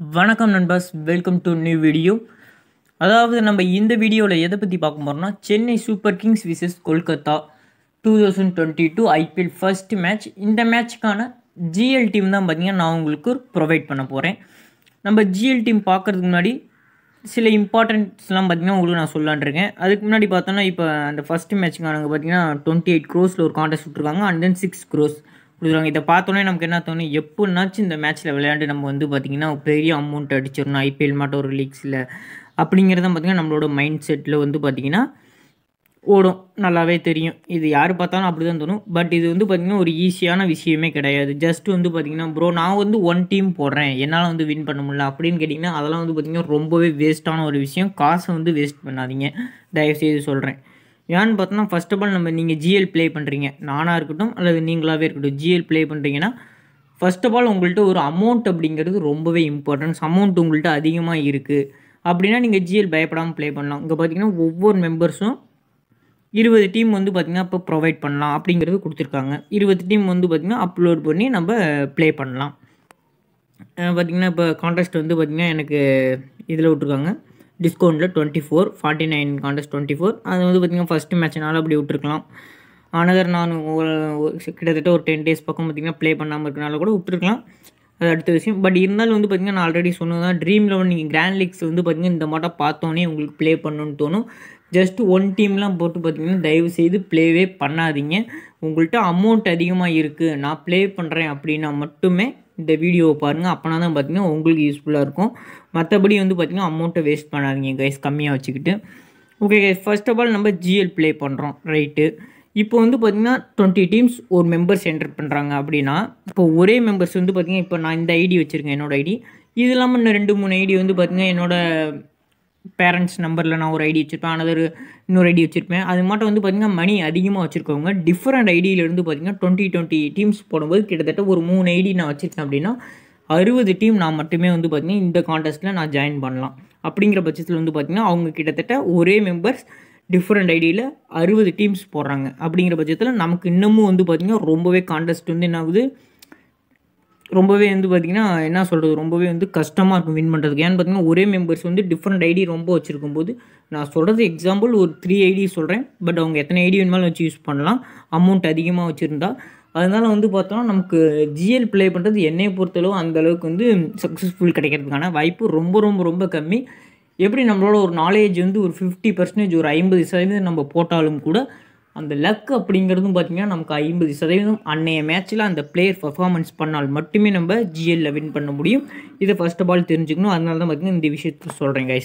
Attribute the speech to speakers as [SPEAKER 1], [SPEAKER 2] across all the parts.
[SPEAKER 1] வணக்கம் நண்பர்ஸ் welcome to new video அதாவது நம்ம இந்த வீடியோவில் எதை பற்றி பார்க்க போகிறோம்னா Chennai Super Kings versus Kolkata two thousand twenty two IPL first match இந்த மேட்ச்க்கான ஜிஎல் டீம் தான் பார்த்தீங்கன்னா நான் உங்களுக்கு ப்ரொவைட் பண்ண போகிறேன் நம்ம ஜிஎல் டீம் பார்க்குறதுக்கு முன்னாடி சில இம்பார்ட்டன்ட்ஸ்லாம் பார்த்தீங்கன்னா உங்களுக்கு நான் சொல்லலான் இருக்கேன் அதுக்கு முன்னாடி பார்த்தோன்னா இப்போ அந்த ஃபஸ்ட் மேட்ச்சுக்கானங்க பார்த்தீங்கன்னா டுவெண்ட்டி எயிட் க்ரோஸில் ஒரு காண்டெஸ்ட் விட்ருக்காங்க அண்ட் தென் சிக்ஸ் க்ரோஸ் கொடுக்குறாங்க இதை பார்த்தோன்னே நமக்கு என்ன தோணும் எப்போனாச்சும் இந்த மேட்ச்சில் விளையாண்டு நம்ம வந்து பார்த்திங்கன்னா பெரிய அமௌண்ட் அடிச்சிடணும் ஐபிஎல் மட்டும் ஒரு லீக்ஸில் அப்படிங்கிறத பார்த்திங்கன்னா நம்மளோட மைண்ட் செட்டில் வந்து பார்த்திங்கன்னா ஓடும் நல்லாவே தெரியும் இது யார் பார்த்தாலும் அப்படி தான் தோணும் பட் இது வந்து பார்த்திங்கன்னா ஒரு ஈஸியான விஷயமே கிடையாது ஜஸ்ட் வந்து பார்த்திங்கன்னா ப்ரோ நான் வந்து ஒன் டீம் போடுறேன் என்னால் வந்து வின் பண்ண முடியல அப்படின்னு கேட்டிங்கன்னா அதெல்லாம் வந்து பார்த்திங்கன்னா ரொம்பவே வேஸ்ட்டான ஒரு விஷயம் காசை வந்து வேஸ்ட் பண்ணாதீங்க தயவுசெய்து சொல்கிறேன் ஏன்னு பார்த்தோன்னா ஃபர்ஸ்ட் ஆஃப் ஆல் நம்ம நீங்கள் ஜிஎல் ப்ளே பண்ணுறீங்க நானாக இருக்கட்டும் அல்லது நீங்களாகவே இருக்கட்டும் ஜிஎல் ப்ளே பண்ணுறீங்கன்னா ஃபர்ஸ்ட் ஆஃப் ஆல் உங்கள்கிட்ட ஒரு அமௌண்ட் அப்படிங்கிறது ரொம்பவே இம்பார்ட்டன்ஸ் அமௌண்ட் உங்கள்கிட்ட அதிகமாக இருக்குது அப்படின்னா நீங்கள் ஜிஎல் பயப்படாமல் ப்ளே பண்ணலாம் இங்கே பார்த்தீங்கன்னா ஒவ்வொரு மெம்பர்ஸும் இருபது டீம் வந்து பார்த்திங்கன்னா இப்போ ப்ரொவைட் பண்ணலாம் அப்படிங்கிறது கொடுத்துருக்காங்க இருபது டீம் வந்து பார்த்திங்கன்னா அப்லோட் பண்ணி நம்ம ப்ளே பண்ணலாம் பார்த்திங்கன்னா இப்போ கான்டெஸ்ட் வந்து பார்த்திங்கன்னா எனக்கு இதில் விட்ருக்காங்க டிஸ்கவுண்ட்டில் twenty four forty nine contest twenty four அது வந்து பார்த்திங்கன்னா ஃபஸ்ட்டு மேட்ச்னால அப்படி விட்டுருக்கலாம் அனதர் நான் ஒரு ஒரு கிட்டத்தட்ட ஒரு டென் டேஸ் பக்கம் பார்த்திங்கன்னா ப்ளே பண்ணாமல் இருக்கனால கூட விட்டுருக்கலாம் அது அடுத்த விஷயம் பட் இருந்தாலும் வந்து பார்த்திங்கன்னா நான் ஆல்ரெடி சொன்னது தான் ட்ரீம் லெவன் நீங்கள் கிராண்ட் லீக்ஸ் வந்து பார்த்திங்கன்னா இந்த மாட்டம் பார்த்தோன்னே உங்களுக்கு ப்ளே பண்ணணும்னு தோணும் ஜஸ்ட் ஒன் டீம்லாம் போட்டு பார்த்தீங்கன்னா தயவு செய்து ப்ளேவே பண்ணாதீங்க உங்கள்கிட்ட அமௌண்ட் அதிகமாக இருக்குது நான் ப்ளே பண்ணுறேன் அப்படின்னா மட்டுமே இந்த வீடியோவை பாருங்கள் அப்போனா தான் பார்த்தீங்கன்னா உங்களுக்கு யூஸ்ஃபுல்லாக இருக்கும் மற்றபடி வந்து பார்த்திங்கன்னா அமௌண்ட்டை வேஸ்ட் பண்ணாதீங்க கைஸ் கம்மியாக வச்சுக்கிட்டு okay guys first of all நம்ம ஜிஎல் ப்ளே பண்ணுறோம் ரைட்டு இப்போ வந்து பார்த்திங்கன்னா டுவெண்ட்டி டீம்ஸ் ஒரு மெம்பர்ஸ் என்டர் பண்ணுறாங்க அப்படின்னா இப்போ ஒரே மெம்பர்ஸ் வந்து பார்த்திங்கன்னா இப்போ நான் இந்த ஐடி வச்சுருக்கேன் என்னோடய ஐடி இது இல்லாமல் இன்னும் ரெண்டு மூணு ஐடி வந்து பார்த்திங்கன்னா என்னோடய பேரண்ட்ஸ் நம்பரில் நான் ஒரு ஐடி வச்சுருப்பேன் அனதர் இன்னொரு ஐடி வச்சுருப்பேன் அது மட்டும் வந்து பார்த்திங்கன்னா மணி அதிகமாக வச்சுருக்கவங்க டிஃப்ரெண்ட் ஐடியிலேருந்து பார்த்திங்கன்னா டுவெண்ட்டி டுவெண்ட்டி டீம்ஸ் போடும்போது கிட்டத்தட்ட ஒரு மூணு ஐடி நான் வச்சுருக்கேன் அப்படின்னா அறுபது டீம் நான் மட்டுமே வந்து பார்த்திங்கன்னா இந்த கான்டெஸ்ட்டில் நான் ஜாயின் பண்ணலாம் அப்படிங்கிற பட்சத்தில் வந்து பார்த்திங்கன்னா அவங்க கிட்டத்தட்ட ஒரே மெம்பர்ஸ் டிஃப்ரெண்ட் ஐடியில் அறுபது டீம்ஸ் போடுறாங்க அப்படிங்கிற பட்சத்தில் நமக்கு இன்னமும் வந்து பார்த்திங்கன்னா ரொம்பவே கான்டெஸ்ட் வந்து என்ன ஆகுது ரொம்பவே வந்து பார்த்திங்கன்னா என்ன சொல்கிறது ரொம்பவே வந்து கஷ்டமாக இருக்கும் வின் பண்ணுறதுக்கு ஏன்னு பார்த்தீங்கன்னா ஒரே மெம்பர்ஸ் வந்து டிஃப்ரெண்ட் ஐடி ரொம்ப வச்சுருக்கும் போது நான் சொல்கிறது எக்ஸாம்பிள் ஒரு த்ரீ ஐடி சொல்கிறேன் பட் அவங்க எத்தனை ஐடி வேணுமாலும் வச்சு யூஸ் பண்ணலாம் அமௌண்ட் அதிகமாக வச்சுருந்தா அதனால் வந்து பார்த்தோன்னா நமக்கு ஜிஎல் ப்ளே பண்ணுறது என்னையை பொறுத்தளவு அந்த அளவுக்கு வந்து சக்ஸஸ்ஃபுல் கிடைக்கிறதுக்கான வாய்ப்பு ரொம்ப ரொம்ப ரொம்ப கம்மி எப்படி நம்மளோட ஒரு நாலேஜ் வந்து ஒரு ஃபிஃப்டி பர்சன்டேஜ் ஒரு ஐம்பது சதவீதம் நம்ம போட்டாலும் கூட அந்த லக் அப்படிங்கிறதும் பார்த்திங்கன்னா நமக்கு ஐம்பது சதவீதம் அன்னைய மேட்ச்சில் அந்த பிளேயர் பர்ஃபார்மன்ஸ் பண்ணால் மட்டுமே நம்ம ஜிஎல்ல வின் பண்ண முடியும் இதை ஃபர்ஸ்ட் ஆஃப் ஆல் தெரிஞ்சுக்கணும் அதனால தான் பார்த்திங்கன்னா இந்த விஷயத்தை சொல்கிறேன் கைஸ்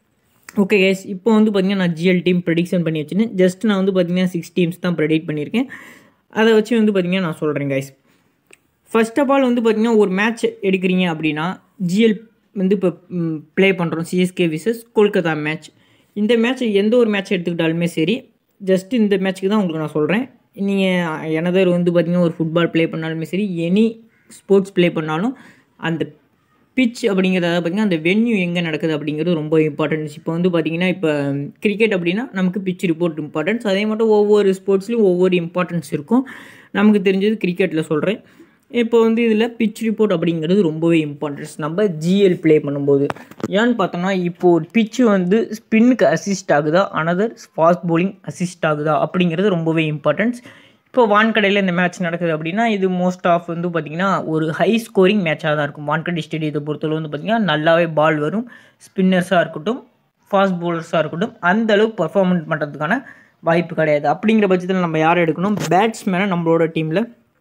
[SPEAKER 1] ஓகே கைஸ் இப்போ வந்து பார்த்திங்கன்னா நான் ஜிஎல் டீம் ப்ரெடிக்ஷன் பண்ணி வச்சுருந்தேன் ஜஸ்ட் நான் வந்து பார்த்திங்கன்னா சிக்ஸ் டீம்ஸ் தான் ப்ரெடிக்ட் பண்ணியிருக்கேன் அதை வச்சு வந்து பார்த்திங்கன்னா நான் சொல்கிறேன் கைஸ் ஃபர்ஸ்ட் ஆஃப் ஆல் வந்து பார்த்திங்கன்னா ஒரு மேட்ச் எடுக்கிறீங்க அப்படின்னா ஜிஎல் வந்து இப்போ ப்ளே பண்ணுறோம் சிஎஸ்கே விசஸ் கொல்கத்தா மேட்ச் இந்த மேட்ச் எந்த ஒரு மேட்ச் எடுத்துக்கிட்டாலுமே சரி ஜஸ்ட் இந்த மேட்ச்சுக்கு தான் உங்களுக்கு நான் சொல்கிறேன் நீங்கள் எனதர் வந்து பார்த்திங்கன்னா ஒரு ஃபுட்பால் ப்ளே பண்ணாலுமே சரி எனி ஸ்போர்ட்ஸ் ப்ளே பண்ணாலும் அந்த பிச் அப்படிங்கிறத பார்த்திங்கன்னா அந்த வென்யூ எங்கே நடக்குது அப்படிங்கிறது ரொம்ப இம்பார்ட்டன்ஸ் இப்போ வந்து பார்த்திங்கன்னா இப்போ கிரிக்கெட் அப்படின்னா நமக்கு பிச் ரிப்போர்ட் இம்பார்ட்டன்ஸ் அதே மட்டும் ஒவ்வொரு ஸ்போர்ட்ஸ்லையும் ஒவ்வொரு இம்பார்ட்டன்ஸ் இருக்கும் நமக்கு தெரிஞ்சது கிரிக்கெட்டில் சொல்கிறேன் இப்போ வந்து இதில் பிச் ரிப்போர்ட் அப்படிங்கிறது ரொம்பவே இம்பார்ட்டன்ஸ் நம்ம ஜிஎல் ப்ளே பண்ணும்போது ஏன்னு பார்த்தோம்னா இப்போ ஒரு பிச்சு வந்து ஸ்பின்னுக்கு அசிஸ்ட் ஆகுதா அனதர் ஃபாஸ்ட் போலிங் அசிஸ்ட் ஆகுதா அப்படிங்கிறது ரொம்பவே இம்பார்ட்டன்ஸ் இப்போ வான்கடையில் இந்த மேட்ச் நடக்குது அப்படின்னா இது மோஸ்ட் ஆஃப் வந்து பார்த்திங்கன்னா ஒரு ஹை ஸ்கோரிங் மேட்சாக தான் இருக்கும் வான்கடை ஸ்டேடியத்தை பொறுத்தளவு வந்து பார்த்திங்கன்னா நல்லாவே பால் வரும் ஸ்பின்னர்ஸாக இருக்கட்டும் ஃபாஸ்ட் பவுலர்ஸாக இருக்கட்டும் அந்த அளவுக்கு பர்ஃபார்மன்ஸ் பண்ணுறதுக்கான வாய்ப்பு கிடையாது அப்படிங்கிற பட்சத்தில் நம்ம யாரை எடுக்கணும் பேட்ஸ்மேனை நம்மளோட டீமில்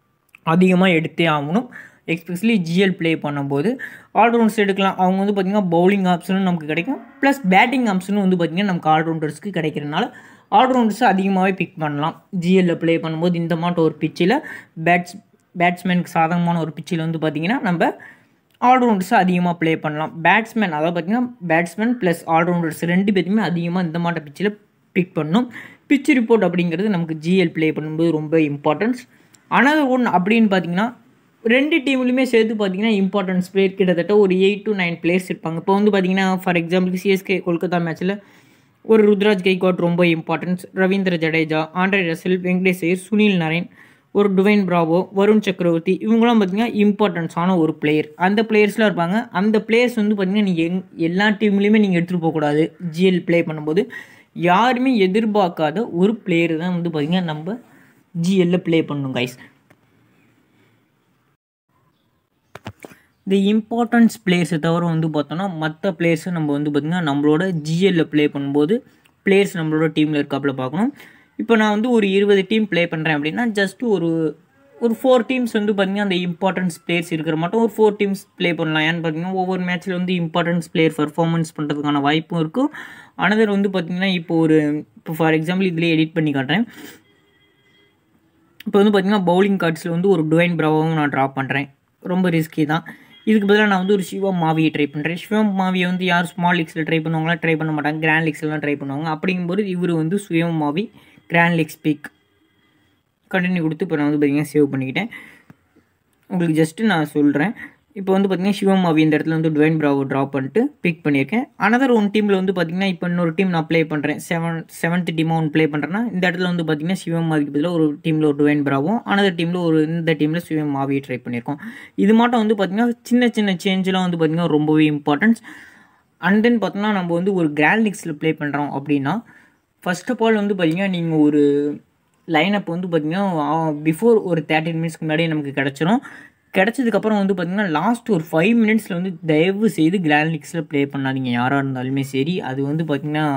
[SPEAKER 1] அதிகமாக எடுத்தே ஆகணும் எஸ்பெஷலி ஜிஎல் ப்ளே பண்ணும்போது ஆல்ரவுண்டர்ஸ் எடுக்கலாம் அவங்க வந்து பார்த்திங்கன்னா பவுலிங் ஆப்ஷனும் நமக்கு கிடைக்கும் ப்ளஸ் பேட்டிங் ஆப்ஷனும் வந்து பார்த்திங்கன்னா நமக்கு ஆல்ரவுண்டர்ஸ்க்கு கிடைக்கிறனால ஆல்ரவுண்டர்ஸை அதிகமாகவே பிக் பண்ணலாம் ஜிஎல்லில் ப்ளே பண்ணும்போது இந்த மாட்டம் ஒரு பிச்சில் பேட்ஸ் பேட்ஸ்மேனுக்கு சாதகமான ஒரு பிச்சில் வந்து பார்த்திங்கன்னா நம்ம ஆல்ரவுண்டர்ஸை அதிகமாக ப்ளே பண்ணலாம் பேட்ஸ்மேன் அதாவது பார்த்திங்கன்னா பேட்ஸ்மேன் ப்ளஸ் ஆல்ரவுண்டர்ஸ் ரெண்டு பேருமே அதிகமாக இந்த மாட்ட பிச்சில் பிக் பண்ணும் பிச் ரிப்போர்ட் அப்படிங்கிறது நமக்கு ஜிஎல் ப்ளே பண்ணும்போது ரொம்ப இம்பார்ட்டன்ஸ் அனதர் ஒன் அப்படின்னு பார்த்தீங்கன்னா ரெண்டு டீம்லையுமே சேர்த்து பார்த்தீங்கன்னா இம்பார்ட்டன்ஸ் பிளேயர் கிட்டத்தட்ட ஒரு எயிட் டு நைன் பிளேயர்ஸ் இருப்பாங்க இப்போ வந்து பார்த்தீங்கன்னா ஃபார் எக்ஸாம்பிள் சிஎஸ்கே கொல்கத்தா மேட்ச்சில் ஒரு ருத்ராஜ் கைக்வாட் ரொம்ப importance Ravindra Jadeja Andre Russell Venkatesh Iyer Sunil Narine ஒரு டுவைன் பிராவோ வருண் சக்கரவர்த்தி இவங்களாம் பார்த்தீங்கன்னா இம்பார்ட்டன்ஸான ஒரு பிளேயர் அந்த பிளேயர்ஸ்லாம் இருப்பாங்க அந்த பிளேயர்ஸ் வந்து பார்த்தீங்கன்னா நீங்கள் எங் எல்லா டீம்லேயுமே நீங்கள் எடுத்துகிட்டு போகக்கூடாது ஜிஎல் ப்ளே பண்ணும்போது யாருமே எதிர்பார்க்காத ஒரு பிளேயர் தான் வந்து பார்த்திங்கன்னா நம்ம ஜிஎல்ல ப்ளே பண்ணணும் கைஸ் இந்த இம்பார்ட்டன்ஸ் பிளேயர்ஸை தவிர வந்து பார்த்தோன்னா மற்ற பிளேயர்ஸை நம்ம வந்து பார்த்திங்கன்னா நம்மளோட ஜிஎல்ல ப்ளே பண்ணும்போது பிளேயர்ஸ் நம்மளோட டீமில் இருக்காப்புல பார்க்கணும் இப்போ நான் வந்து ஒரு இருபது டீம் ப்ளே பண்ணுறேன் அப்படின்னா ஜஸ்ட் ஒரு ஒரு ஃபோர் டீம்ஸ் வந்து பார்த்திங்கன்னா அந்த இம்பார்ட்டன்ஸ் பிளேயர்ஸ் இருக்கிற மட்டும் ஒரு ஃபோர் டீம்ஸ் ப்ளே பண்ணலாம் ஏன்னு பார்த்தீங்கன்னா ஒவ்வொரு மேட்ச்சில் வந்து இம்பார்ட்டன்ஸ் பிளேயர் பர்ஃபார்மன்ஸ் பண்ணுறதுக்கான வாய்ப்பும் இருக்கும் அனதர் வந்து பார்த்திங்கன்னா இப்போ ஒரு இப்போ ஃபார் எக்ஸாம்பிள் இதிலே எடிட் பண்ணி காட்டுறேன் இப்போ வந்து பார்த்திங்கன்னா பவுலிங் கார்ட்ஸில் வந்து ஒரு டுவைன் ப்ராவும் நான் ட்ராப் பண்ணுறேன் ரொம்ப ரிஸ்கி தான் இதுக்கு பதிலாக நான் வந்து ஒரு சிவம் மாவியை ட்ரை பண்ணுறேன் சிவம் மாவியை வந்து யார் ஸ்மால் லீக்ஸில் ட்ரை பண்ணுவாங்களா ட்ரை பண்ண மாட்டாங்க கிராண்ட் லீக்ஸ்லாம் ட்ரை பண்ணுவாங்க அப்படிங்கும்போது இவர் வந்து சுயம் Mavi grand leagues pick continue கொடுத்து இப்போ நான் வந்து பார்த்திங்கன்னா சேவ் பண்ணிக்கிட்டேன் உங்களுக்கு ஜஸ்ட்டு நான் சொல்கிறேன் இப்போ வந்து பார்த்திங்கன்னா சிவமாவி இந்த இடத்துல வந்து டுவைன் ப்ராவோ ட்ராப் பண்ணிட்டு பிக் பண்ணியிருக்கேன் அனதர் ஒன் டீமில் வந்து பார்த்திங்கன்னா இப்போ இன்னொரு டீம் நான் ப்ளே பண்ணுறேன் செவன் செவன்த் டீமாக ஒன்று ப்ளே பண்ணுறேன்னா இந்த இடத்துல வந்து பார்த்திங்கன்னா சிவமாவிக்கு பதிலாக ஒரு டீமில் ஒரு டுவைன் ப்ராவும் அனதர் டீமில் ஒரு இந்த டீமில் சிவமாவியை ட்ரை பண்ணியிருக்கோம் இது மட்டும் வந்து பார்த்திங்கன்னா சின்ன சின்ன சேஞ்செலாம் வந்து பார்த்திங்கன்னா ரொம்பவே இம்பார்ட்டன்ஸ் அண்ட் தென் பார்த்தோன்னா நம்ம வந்து ஒரு கிராண்ட் லீக்ஸில் ப்ளே பண்ணுறோம் அப்படின்னா ஃபர்ஸ்ட் ஆஃப் ஆல் வந்து பார்த்திங்கன்னா நீங்கள் ஒரு லைனப் வந்து பார்த்திங்கன்னா பிஃபோர் ஒரு தேர்ட்டின் மினிட்ஸ்க்கு முன்னாடியே நமக்கு கிடச்சிரும் கிடச்சதுக்கப்புறம் வந்து பார்த்திங்கன்னா லாஸ்ட் ஒரு ஃபைவ் மினிட்ஸில் வந்து தயவு செய்து கிராண்ட் லீக்ஸில் ப்ளே பண்ணாதீங்க யாராக இருந்தாலுமே சரி அது வந்து பார்த்திங்கன்னா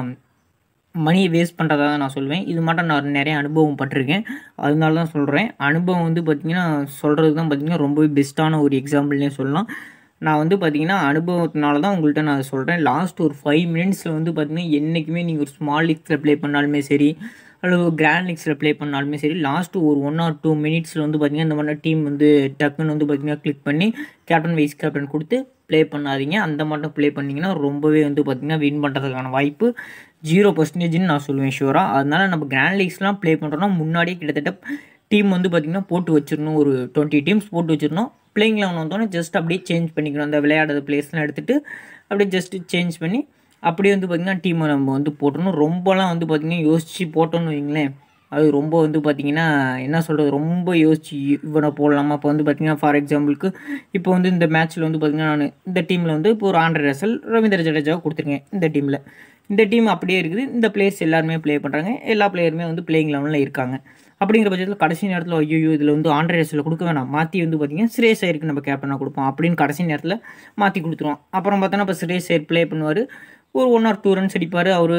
[SPEAKER 1] மணியை வேஸ்ட் பண்ணுறதா தான் நான் சொல்லுவேன் இது மட்டும் நான் நிறைய அனுபவம் பட்டிருக்கேன் அதனால தான் சொல்கிறேன் அனுபவம் வந்து பார்த்திங்கன்னா சொல்கிறது தான் பார்த்திங்கன்னா ரொம்பவே பெஸ்ட்டான ஒரு எக்ஸாம்பிள்னே சொல்லலாம் நான் வந்து பார்த்திங்கன்னா அனுபவத்தினால தான் உங்கள்கிட்ட நான் சொல்கிறேன் லாஸ்ட் ஒரு ஃபைவ் மினிட்ஸில் வந்து பார்த்திங்கன்னா என்றைக்குமே நீங்கள் ஒரு ஸ்மால் லீக்ஸில் ப்ளே பண்ணாலுமே சரி அல்லது ஒரு கிராண்ட் லீக்ஸில் ப்ளே பண்ணாலுமே சரி லாஸ்ட்டு ஒரு ஒன் ஆர் டூ மினிட்ஸில் வந்து பார்த்திங்கன்னா இந்த மாதிரி டீம் வந்து டக்குன்னு வந்து பார்த்திங்கன்னா கிளிக் பண்ணி கேப்டன் வைஸ் கேப்டன் கொடுத்து ப்ளே பண்ணாதீங்க அந்த மட்டும் ப்ளே பண்ணிங்கன்னா ரொம்பவே வந்து பார்த்திங்கன்னா வின் பண்ணுறதுக்கான வாய்ப்பு ஜீரோ பர்சன்டேஜ்னு நான் சொல்லுவேன் ஷூராக அதனால் நம்ம கிராண்ட் லீக்ஸ்லாம் ப்ளே பண்ணுறோன்னா முன்னாடியே கிட்டத்தட்ட டீம் வந்து பார்த்திங்கன்னா போட்டு வச்சிடணும் ஒரு டுவெண்ட்டி டீம்ஸ் போட்டு வச்சிடணும் பிளேயிங் லெவன் வந்தோடனே ஜஸ்ட் அப்படியே சேஞ்ச் பண்ணிக்கணும் அந்த விளையாடுற பிளேஸ்லாம் எடுத்துகிட்டு அப்படியே ஜஸ்ட் சேஞ்ச் பண்ணி அப்படியே வந்து பார்த்திங்கன்னா டீமை நம்ம வந்து போட்டணும் ரொம்பலாம் வந்து பார்த்திங்கன்னா யோசித்து போட்டோன்னு வைங்களேன் அது ரொம்ப வந்து பார்த்திங்கன்னா என்ன சொல்கிறது ரொம்ப யோசிச்சு இவனை போடலாமா இப்போ வந்து பார்த்திங்கன்னா ஃபார் எக்ஸாம்பிளுக்கு இப்போ வந்து இந்த மேட்ச்சில் வந்து பார்த்திங்கன்னா நான் இந்த டீமில் வந்து இப்போ ஒரு ஆண்ட்ரட் ரசல் ரவீந்திர ஜடேஜாவை கொடுத்துருக்கேன் இந்த டீமில் இந்த டீம் அப்படியே இருக்குது இந்த பிளேயர்ஸ் எல்லாருமே ப்ளே பண்ணுறாங்க எல்லா பிளேயருமே வந்து பிளேயிங் லெவலில் இருக்காங்க அப்படிங்கிற பட்சத்தில் கடைசி நேரத்தில் ஐயோ இதில் வந்து ஆண்ட்ரட் ரசலில் கொடுக்க வேணாம் மாற்றி வந்து பார்த்திங்கன்னா சிரேஸ் ஐயருக்கு நம்ம கேப்டனாக கொடுப்போம் அப்படின்னு கடைசி நேரத்தில் மாற்றி கொடுத்துருவோம் அப்புறம் பார்த்தோன்னா இப்போ சிரேஸ் ஐயர் ப்ளே பண்ணுவார் ஒரு ஒன் ஆர் டூ ரன்ஸ் அடிப்பார் அவர்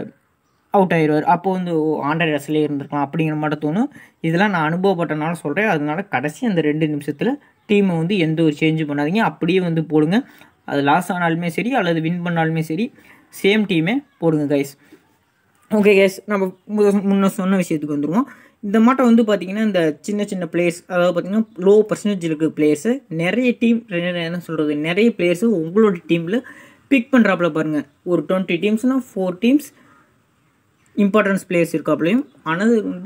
[SPEAKER 1] அவுட் ஆயிடுவார் அப்போ வந்து ஆண்ட்ராய்டு ரசிலே இருந்திருக்கலாம் அப்படிங்கிற மாதிரி தோணும் இதெல்லாம் நான் அனுபவப்பட்டனால சொல்கிறேன் அதனால கடைசி அந்த ரெண்டு நிமிஷத்தில் டீமை வந்து எந்த ஒரு சேஞ்சும் பண்ணாதீங்க அப்படியே வந்து போடுங்க அது லாஸ் ஆனாலுமே சரி அல்லது வின் பண்ணாலுமே சரி சேம் டீமே போடுங்க கைஸ் ஓகே கைஸ் நம்ம முன்ன சொன்ன விஷயத்துக்கு வந்துடுவோம் இந்த மாட்டம் வந்து பார்த்திங்கன்னா இந்த சின்ன சின்ன பிளேயர்ஸ் அதாவது பார்த்திங்கன்னா லோ பர்சன்டேஜ் இருக்கிற பிளேயர்ஸு நிறைய டீம் என்ன சொல்கிறது நிறைய பிளேயர்ஸு உங்களோட டீமில் பிக் பண்ணுறாப்புல பாருங்கள் ஒரு டுவெண்ட்டி டீம்ஸ்னால் ஃபோர் டீம்ஸ் இம்பார்ட்டன்ஸ் பிளேயர்ஸ் இருக்காப்புலையும் அனதர் வந்து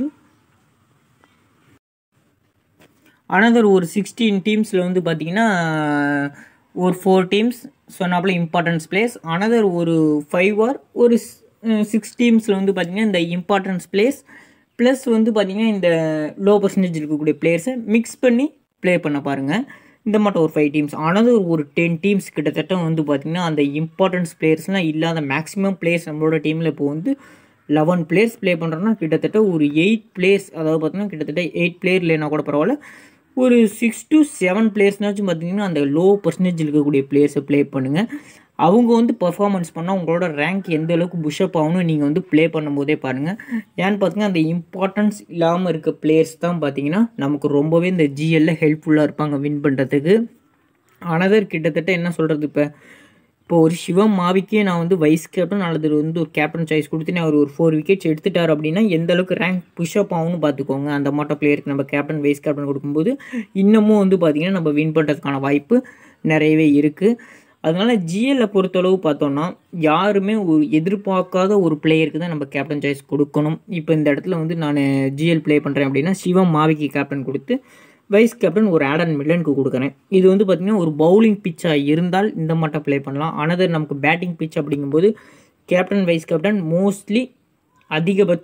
[SPEAKER 1] அனதர் ஒரு சிக்ஸ்டீன் டீம்ஸில் வந்து பார்த்திங்கன்னா ஒரு ஃபோர் டீம்ஸ் சொன்னாப்புல இம்பார்ட்டன்ஸ் பிளேஸ் அனதர் ஒரு ஃபைவ் ஆர் ஒரு சிக்ஸ் டீம்ஸில் வந்து பார்த்திங்கன்னா இந்த இம்பார்ட்டன்ஸ் பிளேஸ் ப்ளஸ் வந்து பார்த்திங்கன்னா இந்த லோ பர்சன்டேஜ் இருக்கக்கூடிய பிளேயர்ஸை மிக்ஸ் பண்ணி ப்ளே பண்ண பாருங்கள் இந்த மட்டும் ஒரு ஃபைவ் டீம்ஸ் ஆனது ஒரு டென் டீம்ஸ் கிட்டத்தட்ட வந்து பார்த்திங்கன்னா அந்த இம்பார்ட்டன்ஸ் பிளேயர்ஸ்லாம் இல்லாத மேக்ஸிமம் பிளேயர்ஸ் நம்மளோட டீமில் இப்போ வந்து லெவன் பிளேயர்ஸ் ப்ளே பண்ணுறோன்னா கிட்டத்தட்ட ஒரு எயிட் பிளேயர்ஸ் அதாவது பார்த்தீங்கன்னா கிட்டத்தட்ட எயிட் பிளேயர் இல்லைனா கூட பரவாயில்ல ஒரு சிக்ஸ் டு செவன் பிளேயர்ஸ்னாச்சும் பார்த்தீங்கன்னா அந்த லோ பர்சன்டேஜ் இருக்கக்கூடிய பிளேயர்ஸை ப்ளே பண்ணுங்கள் அவங்க வந்து பர்ஃபார்மன்ஸ் பண்ணால் உங்களோட ரேங்க் எந்த அளவுக்கு புஷ்அப் ஆகணும் நீங்கள் வந்து ப்ளே பண்ணும்போதே பாருங்கள் ஏன்னு பார்த்தீங்கன்னா அந்த இம்பார்ட்டன்ஸ் இல்லாமல் இருக்க பிளேயர்ஸ் தான் பார்த்தீங்கன்னா நமக்கு ரொம்பவே இந்த ஜிஎல்ல ஹெல்ப்ஃபுல்லாக இருப்பாங்க வின் பண்ணுறதுக்கு அனதர் கிட்டத்தட்ட என்ன சொல்கிறது இப்போ இப்போ ஒரு சிவம் மாவிக்கே நான் வந்து வைஸ் கேப்டன் அல்லது வந்து ஒரு கேப்டன் சாய்ஸ் கொடுத்து அவர் ஒரு ஃபோர் விக்கெட்ஸ் எடுத்துட்டார் அப்படின்னா எந்த அளவுக்கு ரேங்க் புஷ்அப் ஆகும்னு பார்த்துக்கோங்க அந்த மாட்ட பிளேயருக்கு நம்ம கேப்டன் வைஸ் கேப்டன் கொடுக்கும்போது இன்னமும் வந்து பார்த்திங்கன்னா நம்ம வின் பண்ணுறதுக்கான வாய்ப்பு நிறையவே இருக்குது அதனால் ஜிஎல்லை பொறுத்தளவு பார்த்தோன்னா யாருமே ஒரு எதிர்பார்க்காத ஒரு பிளேயருக்கு தான் நம்ம கேப்டன் சாய்ஸ் கொடுக்கணும் இப்போ இந்த இடத்துல வந்து நான் ஜிஎல் ப்ளே பண்ணுறேன் அப்படின்னா சிவம் மாவிக்கு கேப்டன் கொடுத்து வைஸ் கேப்டன் ஒரு ஆடன் மில்லனுக்கு கொடுக்குறேன் இது வந்து பார்த்திங்கன்னா ஒரு பவுலிங் பிச்சாக இருந்தால் இந்த மட்டும் ப்ளே பண்ணலாம் அனதர் நமக்கு பேட்டிங் பிச் அப்படிங்கும்போது கேப்டன் வைஸ் கேப்டன் மோஸ்ட்லி அதிகபட்சம்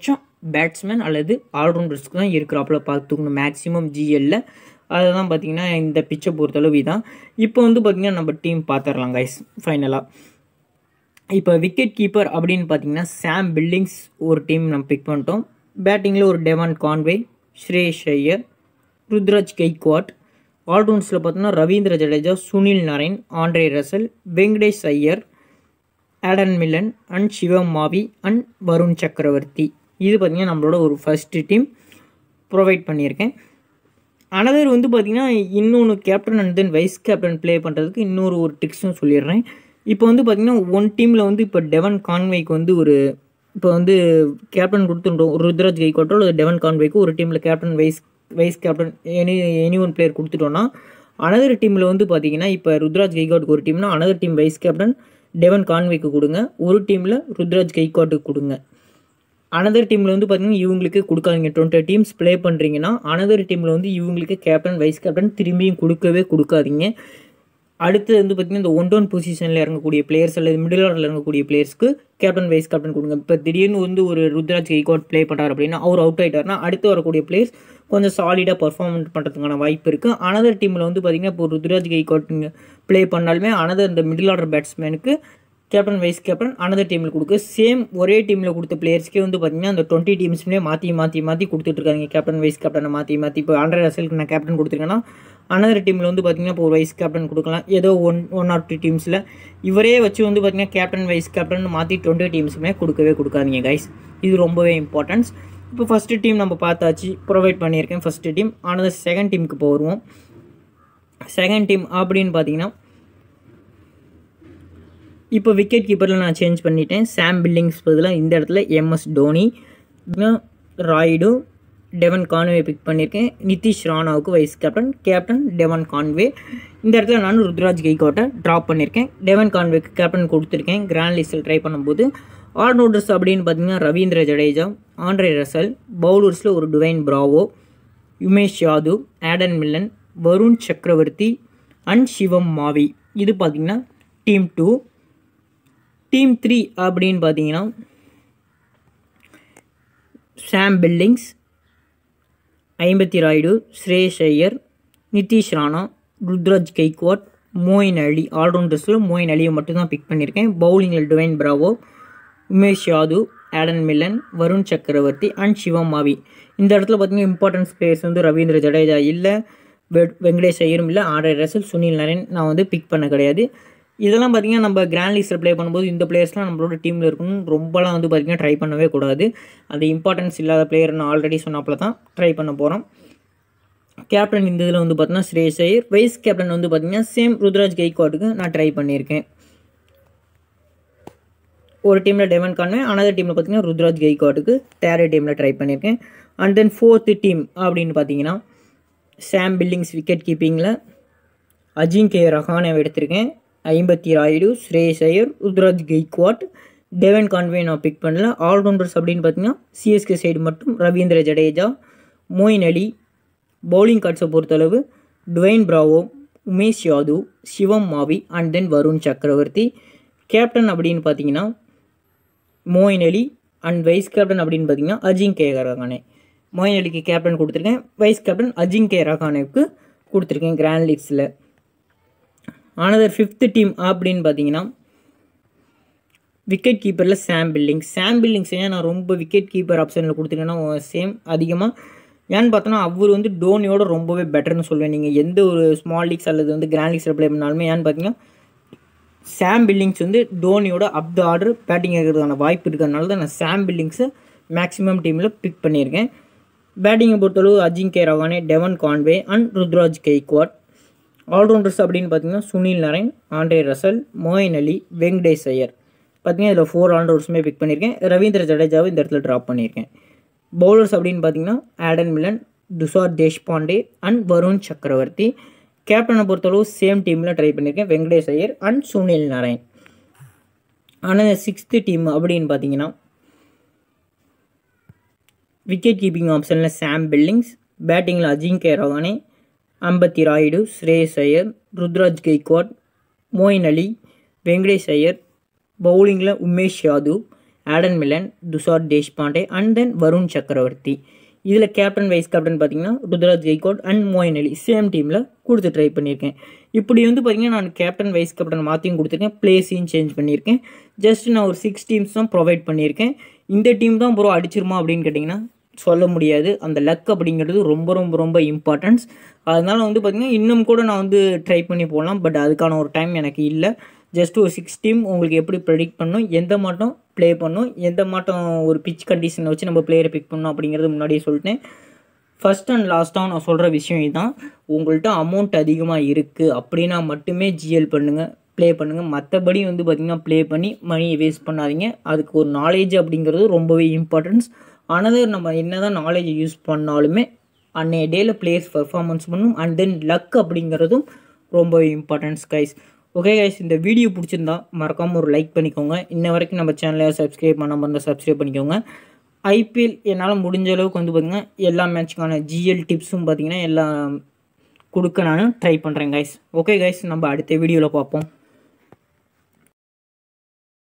[SPEAKER 1] பேட்ஸ்மேன் அல்லது ஆல்ரவுண்டர்ஸ்க்கு தான் இருக்கிறாப்புல பார்த்துக்கணும் மேக்ஸிமம் ஜிஎல்ல அதை தான் பார்த்தீங்கன்னா இந்த பிச்சை பொறுத்தளவு இதான் இப்போ வந்து பார்த்திங்கன்னா நம்ம டீம் பார்த்துடலாம் கைஸ் ஃபைனலாக இப்போ விக்கெட் கீப்பர் அப்படின்னு பார்த்தீங்கன்னா சாம் பில்டிங்ஸ் ஒரு டீம் நம்ம பிக் பண்ணிட்டோம் பேட்டிங்கில் ஒரு டெவான் கான்வே ஸ்ரேஷ் ஐயர் ருத்ராஜ் கெய்க்வாட் ஆல்ரவுண்ட்ஸில் பார்த்தோன்னா Ravindra Jadeja Sunil Narine Andre Russell Venkatesh Iyer Adam Milne and Shivam Mavi and Varun Chakravarthy இது பார்த்திங்கன்னா நம்மளோட ஒரு ஃபஸ்ட்டு டீம் ப்ரொவைட் பண்ணியிருக்கேன் அனதர் வந்து பார்த்திங்கன்னா இன்னொன்று captain and then vice captain play பண்ணுறதுக்கு இன்னொரு ஒரு ட்ரிக்ஸும் சொல்லிடுறேன் இப்போ வந்து பார்த்திங்கன்னா ஒன் டீமில் வந்து இப்போ டெவன் கான்வேக்கு வந்து ஒரு இப்போ வந்து கேப்டன் கொடுத்துட்டோம் ருத்ராஜ் கைக்கோட்டோ அல்லது டெவன் கான்வேக்கு ஒரு டீமில் captain vice vice captain any any one player கொடுத்துட்டோன்னா அனதர் டீமில் வந்து பார்த்தீங்கன்னா இப்போ ருத்ராஜ் கைகாட்டுக்கு ஒரு டீம்னா another team vice captain Devon கான்வேக்கு கொடுங்க ஒரு டீமில் ருத்ராஜ் கைகாட்டுக்கு கொடுங்க அனதர் டீமில் வந்து பார்த்தீங்கன்னா இவங்களுக்கு கொடுக்காதீங்க டுவெண்ட்டி டீம்ஸ் ப்ளே பண்ணுறீங்கன்னா அனதர் டீமில் வந்து இவங்களுக்கு கேப்டன் வைஸ் கேப்டன் திரும்பியும் கொடுக்கவே கொடுக்காதீங்க அடுத்து வந்து பார்த்திங்கன்னா இந்த ஒன் டவுன் பொசிஷனில் இறங்கக்கூடிய பிளேயர்ஸ் அல்லது மிடில் ஆர்டரில் இறங்கக்கூடிய பிளேயர்ஸ்க்கு கேப்டன் வைஸ் கேப்டன் கொடுங்க இப்போ திடீர்னு வந்து ஒரு ருத்ராஜ் கைகாட் ப்ளே பண்ணுறாரு அப்படின்னா அவர் அவுட் ஆகிட்டார்னா அடுத்து வரக்கூடிய பிளேயர்ஸ் கொஞ்சம் சாலிடாக பர்ஃபார்மன்ஸ் பண்ணுறதுக்கான வாய்ப்பு இருக்குது அனதர் டீமில் வந்து பார்த்திங்கன்னா இப்போ ருத்ராஜ் கைகாட் ப்ளே பண்ணாலுமே அனதர் இந்த மிடில் ஆர்டர் பேட்ஸ்மேனுக்கு கேப்டன் வைஸ் கேப்டன் அனதர் டீமில் கொடுக்க சேம் ஒரே டீமில் கொடுத்த பிளேயர்ஸ்க்கே வந்து பார்த்தீங்கன்னா அந்த டுவெண்ட்டி டீம்ஸ்லேயே மாற்றி மாற்றி மாற்றி கொடுத்துட்ருக்காங்க கேப்டன் வைஸ் கேப்டனை மாற்றி மாற்றி இப்போ அண்டர் ரசலுக்கு நான் கேப்டன் கொடுத்துருக்கேன்னா அனதர் டீமில் வந்து பார்த்தீங்கன்னா இப்போ ஒரு வைஸ் கேப்டன் கொடுக்கலாம் ஏதோ ஒன் ஒன் ஆர் டூ டீம்ஸில் இவரே வச்சு வந்து பார்த்தீங்கன்னா கேப்டன் வைஸ் கேப்டன் மாற்றி டுவெண்ட்டி டீம்ஸுமே கொடுக்கவே கொடுக்காதீங்க கைஸ் இது ரொம்பவே இம்பார்ட்டன்ஸ் இப்போ ஃபஸ்ட்டு டீம் நம்ம பார்த்தாச்சு ப்ரொவைட் பண்ணியிருக்கேன் ஃபஸ்ட்டு டீம் ஆனால் செகண்ட் டீமுக்கு இப்போ வருவோம் செகண்ட் டீம் அப்படின்னு பார்த்தீங்கன்னா இப்போ விக்கெட் கீப்பரில் நான் சேஞ்ச் பண்ணிட்டேன் சாம் பில்லிங்ஸ் பதிலாக இந்த இடத்துல MS Dhoni Rayudu Devon Conway pick பண்ணியிருக்கேன் நிதிஷ் ராணாவுக்கு vice captain captain Devon Conway இந்த இடத்துல நான் ருத்ராஜ் கெய்கோட்டை ட்ராப் பண்ணியிருக்கேன் டெவன் கான்வேக்கு கேப்டன் கொடுத்துருக்கேன் கிராண்ட் லிஸ்ட்டில் ட்ரை பண்ணும்போது ஆல்ரவுண்டர்ஸ் அப்படின்னு பார்த்தீங்கன்னா ரவீந்திர ஜடேஜா ஆண்ட்ரே ரசல் பவுலர்ஸில் ஒரு Dwayne Bravo Umesh Yadav Adam Milne Varun Chakravarthy and Shivam மாவி இது பார்த்தீங்கன்னா டீம் டூ டீம் த்ரீ அப்படின்னு பார்த்தீங்கன்னா சாம் பில்டிங்ஸ் ஐம்பத்தி ராய்டு ஸ்ரேஷ் ஐயர் நிதிஷ் ராணா ருத்ராஜ் கெய்க்வாட் மோயின் அலி ஆல்ரவுண்டர்ஸில் மோயின் அலியை மட்டும்தான் பிக் பண்ணியிருக்கேன் பவுலிங்கில் Dwayne Bravo Umesh Yadav Adam Milne Varun Chakravarthy and Shivam மாவி இந்த இடத்துல பார்த்தீங்கன்னா இம்பார்ட்டன்ஸ் பிளேயர்ஸ் வந்து ரவீந்திர ஜடேஜா இல்லை வெங்கடேஷ் ஐயரும் இல்லை ஆர்டர் ரசல் சுனில் நரேன் நான் வந்து பிக் பண்ண கிடையாது இதெல்லாம் பார்த்திங்கன்னா நம்ம கிராண்ட் லீஸில் ப்ளே பண்ணும்போது இந்த பிளேயர்ஸ்லாம் நம்மளோட டீமில் இருக்கணும் ரொம்பலாம் வந்து பார்த்திங்கன்னா ட்ரை பண்ணவே கூடாது அது இம்பார்ட்டன்ஸ் இல்லாத பிளேயர் நான் ஆல்ரெடி சொன்னாப்பில் தான் ட்ரை பண்ண போகிறோம் கேப்டன் இந்த இதில் வந்து பார்த்தீங்கன்னா ஸ்ரேஷ் ஐயர் வைஸ் கேப்டன் வந்து பார்த்திங்கன்னா சேம் ருத்ராஜ் கெய்காட்டுக்கு நான் ட்ரை பண்ணியிருக்கேன் ஒரு டீமில் டெவன் கான்வே அனதர் டீமில் பார்த்தீங்கன்னா ருத்ராஜ் கெய்காட்டுக்கு தேர்ட் டீமில் ட்ரை பண்ணியிருக்கேன் அண்ட் தென் ஃபோர்த்து டீம் அப்படின்னு பார்த்தீங்கன்னா சாம் பில்டிங்ஸ் விக்கெட் கீப்பிங்கில் அஜிங்கே ரஹானை எடுத்திருக்கேன் ஐம்பத்தி ராயுடு ஸ்ரேஷ் ஐயர் ருத்ராஜ் கெய்க்வாட் டெவன் கான்வே நான் பிக் பண்ணல ஆல்ரவுண்டர்ஸ் அப்படின்னு பார்த்தீங்கன்னா சிஎஸ்கே சைடு மட்டும் Ravindra Jadeja Moeen Ali bowling கார்ட்ஸை பொறுத்தளவு Dwayne Bravo Umesh Yadav Shivam Mavi and then Varun Chakravarthy captain அப்படின்னு பார்த்தீங்கன்னா Moeen Ali and vice captain அப்படின்னு பார்த்தீங்கன்னா அஜிங்கே ரகானே மோயின் அலிக்கு கேப்டன் கொடுத்துருக்கேன் வைஸ் கேப்டன் அஜிங்கே ரகானேவுக்கு கொடுத்துருக்கேன் கிராண்ட் லீக்ஸில் ஆனதர் ஃபிஃப்த்து டீம் அப்படின்னு பார்த்தீங்கன்னா விக்கெட் கீப்பரில் சாம் பில்டிங் சாம் பில்டிங்ஸ் ஏன் நான் ரொம்ப விக்கெட் கீப்பர் ஆப்ஷனில் கொடுத்துருக்கேன்னா சேம் அதிகமாக ஏன்னு பார்த்தோன்னா அவர் வந்து டோனியோட ரொம்பவே பெட்டர்னு சொல்லுவேன் நீங்கள் எந்த ஒரு ஸ்மால் லீக்ஸ் அல்லது வந்து கிராண்ட் லீக்ஸில் ப்ளே பண்ணாலுமே ஏன்னு பார்த்தீங்கன்னா சாம் பில்டிங்ஸ் வந்து டோனியோட அப் த ஆர்டர் பேட்டிங் இருக்கிறதுக்கான வாய்ப்பு இருக்கிறதுனால தான் நான் சாம் பில்டிங்ஸை மேக்ஸிமம் டீமில் பிக் பண்ணியிருக்கேன் பேட்டிங்கை பொறுத்தளவு Ajinkya Rahane Devon Conway and Ruturaj Gaikwad all rounders அப்படின்னு பார்த்தீங்கன்னா Sunil Narine Andre Russell Moeen Ali Venkatesh Iyer பார்த்தீங்கன்னா இதில் ஃபோர் ஆல்ரவுண்டர்ஸுமே பிக் பண்ணியிருக்கேன் ரவீந்திர ஜடேஜாவை இந்த இடத்துல ட்ராப் பண்ணியிருக்கேன் பவுலர்ஸ் அப்படின்னு பார்த்தீங்கன்னா Adam Milne Tushar Deshpande and Varun Chakravarthy கேப்டனை பொறுத்தளவு சேம் டீமில் ட்ரை பண்ணியிருக்கேன் வெங்கடேஷ் ஐயர் அண்ட் சுனில் நாராயண் ஆனால் சிக்ஸ்த்து டீம் அப்படின்னு பார்த்தீங்கன்னா விக்கெட் கீப்பிங் ஆப்ஷனில் சாம் பில்லிங்ஸ் பேட்டிங்கில் அஜிங்கே ரவானே அம்பத்தி ராயுடு ஸ்ரேயஸ் ஐயர் ருத்ராஜ் கெய்க்வாட் மோயின் அலி வெங்கடேஷ் ஐயர் பவுலிங்கில் Umesh Yadav Adam Milne Tushar Deshpande and then Varun Chakravarthy இதில் கேப்டன் வைஸ் கேப்டன் பார்த்தீங்கன்னா Ruturaj Gaikwad and Moeen Ali same டீமில் கொடுத்து ட்ரை பண்ணியிருக்கேன் இப்படி வந்து பார்த்தீங்கன்னா நான் கேப்டன் வைஸ் கேப்டன் மாற்றியும் கொடுத்துருக்கேன் பிளேஸையும் சேஞ்ச் பண்ணியிருக்கேன் ஜஸ்ட் நான் ஒரு சிக்ஸ் டீம்ஸ் தான் ப்ரொவைட் பண்ணியிருக்கேன் இந்த டீம் தான் ப்ரோ அடிச்சிருமா அப்படின்னு கேட்டிங்கன்னா சொல்ல முடியாது அந்த லக் அப்படிங்கிறது ரொம்ப ரொம்ப ரொம்ப இம்பார்ட்டன்ஸ் அதனால வந்து பார்த்திங்கன்னா இன்னும் கூட நான் வந்து ட்ரை பண்ணி போகலாம் பட் அதுக்கான ஒரு டைம் எனக்கு இல்லை ஜஸ்ட் ஒரு சிக்ஸ் டீம் உங்களுக்கு எப்படி ப்ரெடிக்ட் பண்ணணும் எந்த மாட்டம் ப்ளே பண்ணணும் எந்த மாட்டம் ஒரு பிச் கண்டிஷனை வச்சு நம்ம பிளேயரை பிக் பண்ணணும் அப்படிங்கிறது முன்னாடியே சொல்லிட்டேன் ஃபஸ்ட் அண்ட் லாஸ்ட்டாக நான் சொல்கிற விஷயம் இதுதான் உங்கள்கிட்ட அமௌண்ட் அதிகமாக இருக்குது அப்படின்னா மட்டுமே ஜிஎல் பண்ணுங்கள் ப்ளே பண்ணுங்கள் மற்றபடி வந்து பார்த்திங்கன்னா ப்ளே பண்ணி மணியை வேஸ்ட் பண்ணாதீங்க அதுக்கு ஒரு நாலேஜ் அப்படிங்கிறது ரொம்பவே இம்பார்ட்டன்ஸ் அனதர் நம்ம என்ன தான் நாலேஜ் யூஸ் பண்ணாலுமே அன்னைய டேயில் பிளேயர்ஸ் பர்ஃபார்மன்ஸ் பண்ணும் அண்ட் தென் லக் அப்படிங்கிறதும் ரொம்பவே இம்பார்ட்டன்ஸ் கைஸ் ஓகே கைஸ் இந்த வீடியோ பிடிச்சிருந்தா மறக்காமல் ஒரு லைக் பண்ணிக்கோங்க இன்ன வரைக்கும் நம்ம சேனலை சப்ஸ்கிரைப் பண்ணாமல் இருந்தால் சப்ஸ்கிரைப் பண்ணிக்கோங்க ஐபிஎல் என்னால் முடிஞ்ச அளவுக்கு வந்து பார்த்திங்கன்னா எல்லா மேட்ச்க்கான ஜிஎல் டிப்ஸும் பார்த்திங்கன்னா எல்லாம் கொடுக்க நான் ட்ரை பண்ணுறேன் கைஸ் ஓகே கைஸ் நம்ம அடுத்த வீடியோவில் பார்ப்போம்